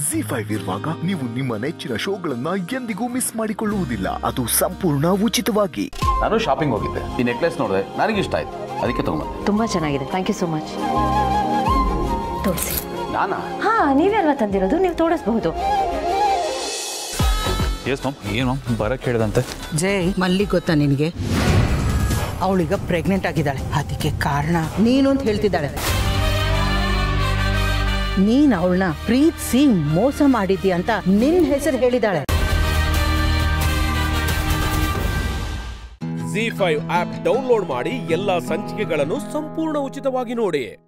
G five ಇರುವಾಗ ನೀವು ನಿಮ್ಮ ನೆಚ್ಚಿನ ಶೋಗಳನ್ನ ಎಂದಿಗೂ ಮಿಸ್ ಮಾಡಿಕೊಳ್ಳುವುದಿಲ್ಲ ಅದು ಸಂಪೂರ್ಣ ಉಚಿತವಾಗಿ ನಾನು ಶಾಪಿಂಗ್ ಹೋಗಿದ್ದೆ ಈ ನೆಕ್ಲೆಸ್ ನೋಡಿದೆ ನನಗೆ ಇಷ್ಟ ಆಯ್ತು ಅದಕ್ಕೆ ತಗೊಂಬಂದೆ ತುಂಬಾ ಚೆನ್ನಾಗಿದೆ ಥ್ಯಾಂಕ್ ಯು ಸೋ ಮಚ್ ತೋರಿಸಿ ನಾನಾ ಹಾ ನೀವೇ ಅಲ್ವಾ ತಂದಿರೋದು ನೀವು ತೋರಿಸಬಹುದು ಎಸ್ ಮ್ಯಾಮ್ ಏನು ಮ್ಯಾಮ್ ಬರಕ್ಕೆ ಹೇಳಿದಂತೆ ಜೈ ಮಲ್ಲಿ ಗೊತ್ತಾ ನಿನಗೆ ಅವಳೀಗ ಪ್ರೆಗ್ನೆಂಟ್ ಆಗಿದ್ದಾಳೆ ಅದಕ್ಕೆ ಕಾರಣ ನೀನು ಅಂತ ಹೇಳ್ತಿದ್ದಾಳೆ ನೀನ್ ಅವಳನ್ನ ಪ್ರೀತಿಸಿ ಮೋಸ ಮಾಡಿದ್ಯಾ ಅಂತ ನಿನ್ ಹೆಸರು ಹೇಳಿದಾಳೆ ಜಿ ಫೈವ್ ಆಪ್ ಡೌನ್ಲೋಡ್ ಮಾಡಿ ಎಲ್ಲಾ ಸಂಚಿಕೆಗಳನ್ನು ಸಂಪೂರ್ಣ ಉಚಿತವಾಗಿ ನೋಡಿ